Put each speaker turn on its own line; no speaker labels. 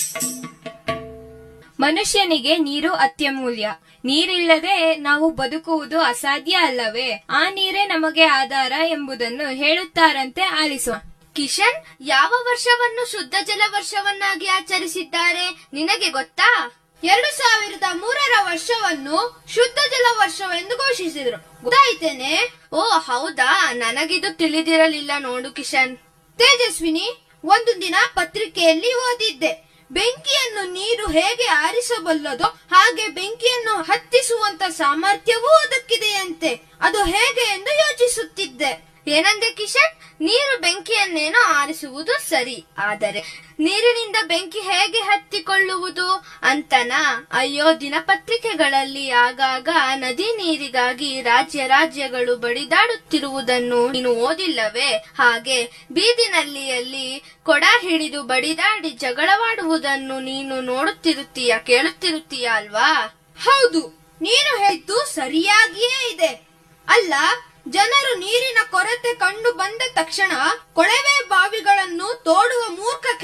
ಮನುಷ್ಯನಿಗೆ ನೀರು ಅತ್ಯಮೂಲ್ಯ ನೀರಿಲ್ಲದೆ ನಾವು ಬದುಕುವುದು ಅಸಾಧ್ಯ ಅಲ್ಲವೇ ಆ ನೀರೇ ನಮಗೆ ಆಧಾರ ಎಂಬುದನ್ನು ಹೇಳುತ್ತಾರಂತೆ ಆಲಿಸುವ
ಕಿಶನ್ ಯಾವ ವರ್ಷವನ್ನು ಶುದ್ಧ ಜಲ ವರ್ಷವನ್ನಾಗಿ ಆಚರಿಸಿದ್ದಾರೆ ನಿನಗೆ ಗೊತ್ತಾ
ಎರಡು ಸಾವಿರದ ಮೂರರ ವರ್ಷವನ್ನು ಶುದ್ಧ ಜಲ ವರ್ಷವೆಂದು ಘೋಷಿಸಿದರು ಗೊತ್ತಾಯ್ತೇನೆ
ಓ ಹೌದಾ ನನಗಿದು ತಿಳಿದಿರಲಿಲ್ಲ ನೋಡು ಕಿಶನ್
ತೇಜಸ್ವಿನಿ ಒಂದು ದಿನ ಪತ್ರಿಕೆಯಲ್ಲಿ ಓದಿದ್ದೆ ಬೆಂಕಿಯನ್ನು ನೀರು ಹೇಗೆ ಆರಿಸಬಲ್ಲದೋ ಹಾಗೆ ಬೆಂಕಿಯನ್ನು ಹತ್ತಿಸುವಂತ ಸಾಮರ್ಥ್ಯವೂ ಅದಕ್ಕಿದೆಯಂತೆ ಅದು ಹೇಗೆ ಎಂದು ಯೋಚಿಸುತ್ತಿದ್ದೆ
ಏನಂದೆ ಕಿಶನ್ ನೀರು ಬೆಂಕಿಯನ್ನೇನೋ ಆರಿಸುವುದು ಸರಿ ಆದರೆ ನೀರಿನಿಂದ ಬೆಂಕಿ ಹೇಗೆ ಹತ್ತಿಕೊಳ್ಳುವುದು ಅಂತನಾ ಅಯ್ಯೋ ದಿನಪತ್ರಿಕೆಗಳಲ್ಲಿ ಆಗಾಗ ನದಿ ನೀರಿಗಾಗಿ ರಾಜ್ಯ ರಾಜ್ಯಗಳು ಬಡಿದಾಡುತ್ತಿರುವುದನ್ನು ನೀನು ಓದಿಲ್ಲವೇ ಹಾಗೆ ಬೀದಿನಲ್ಲಿಯಲ್ಲಿ ಕೊಡ ಹಿಡಿದು ಬಡಿದಾಡಿ ಜಗಳವಾಡುವುದನ್ನು ನೀನು ನೋಡುತ್ತಿರುತ್ತೀಯ ಕೇಳುತ್ತಿರುತ್ತೀಯ ಅಲ್ವಾ
ಹೌದು ನೀನು ಹೇಳಿದ್ದು ಸರಿಯಾಗಿಯೇ ಇದೆ ಅಲ್ಲ ಜನರು ನೀರಿನ ಕೊರತೆ ಕಂಡು ಬಂದ ತಕ್ಷಣ ಕೊಳವೆ ಬಾವಿಗಳನ್ನು ತೋಡುವ ಮೂರ್ಖ